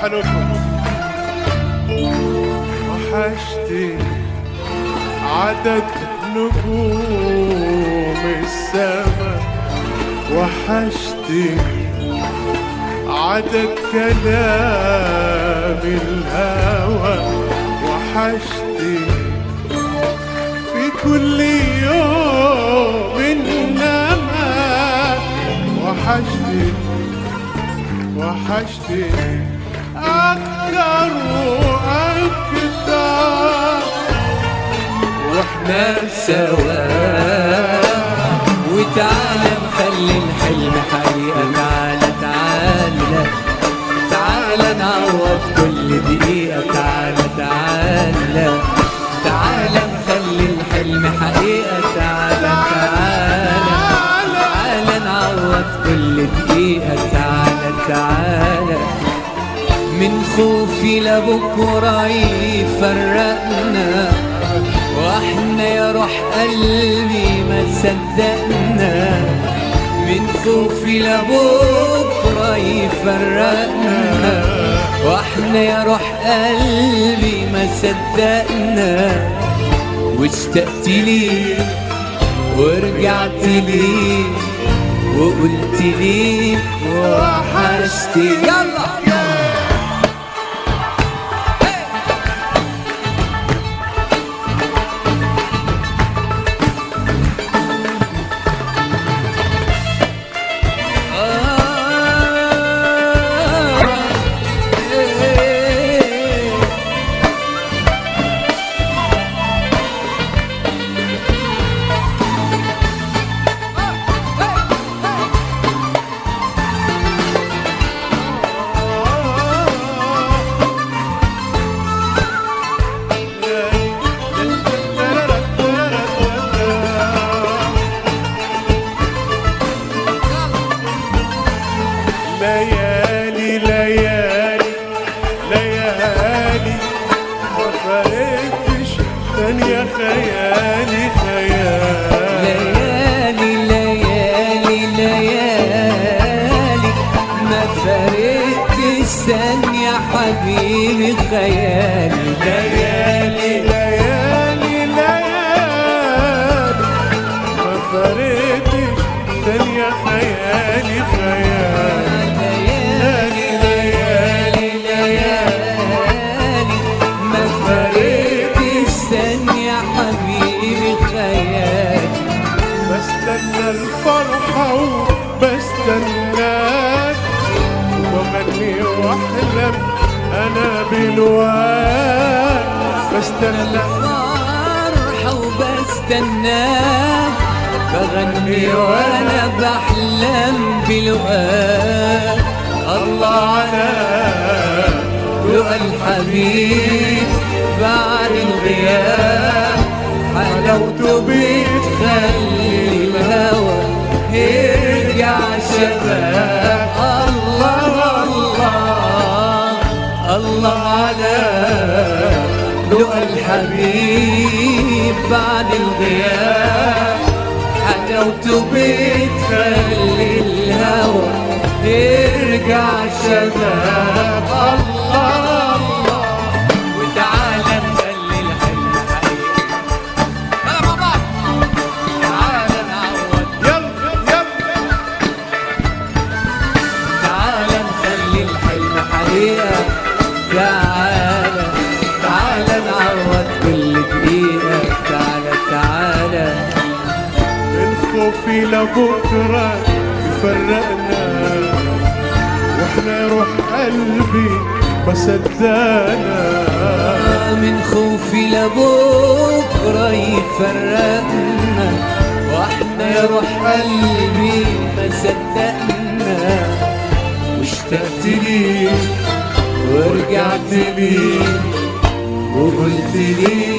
لحنكم وحشتي عدد نجوم السما وحشتي عدد كلام الهوى وحشتي في كل يوم إنما وحشتي وحشتي أكتر وأكتر واحنا سوا وتعالى نخلي الحلم حقيقة تعالى تعالى تعالى نعوض كل دقيقة تعالى تعالى تعالى نخلي الحلم حقيقة تعالى تعالى تعالى نعوض كل دقيقة تعالى تعالى من خوفي لبكرة يفرقنا واحنا يا روح قلبي ما صدقنا من خوفي لبكرة يفرقنا واحنا يا روح قلبي ما صدقنا واشتقت ليك ورجعت ليك وقلت ليك وحشتي يلا ليالي ليالي ليالي ما فرقتش ثانية خيالي خيالي ليالي ليالي ليالي ما فرقت ثانية حبيبي خيالي ليالي ليالي ليالي ما فرقتش ثانية خيالي خيالي ليالي ليالي ليالي ما فرقت ثانية حبيبي خيالي بستنى الفرحة وبستناك وبغني واحلم انا بالواد بستنى فرحة وبستناك بغني وانا بحلم بلقاك الله على لقى الحبيب بعد الغياب حلاوته بتخلي الهوى يرجع شباب الله الله الله على لقى الحبيب بعد الغياب حلاوته بتخلي الهوى يرجع شباب الله الله وتعالى نخلي الحلم حقيقي يلا مع بعض تعالى نعوض يلا يلا تعالى نخلي الحلم حقيقة تعالى تعالى نعوض كل دقيقة تعالى تعالى الخوف لبكرة يفرقنا واحنا روح قلبي ما صدقنا من خوفي لبكرة يفرقنا واحنا يا روح قلبي ما صدقنا واشتقت ليك ورجعت ليك وقلت ليك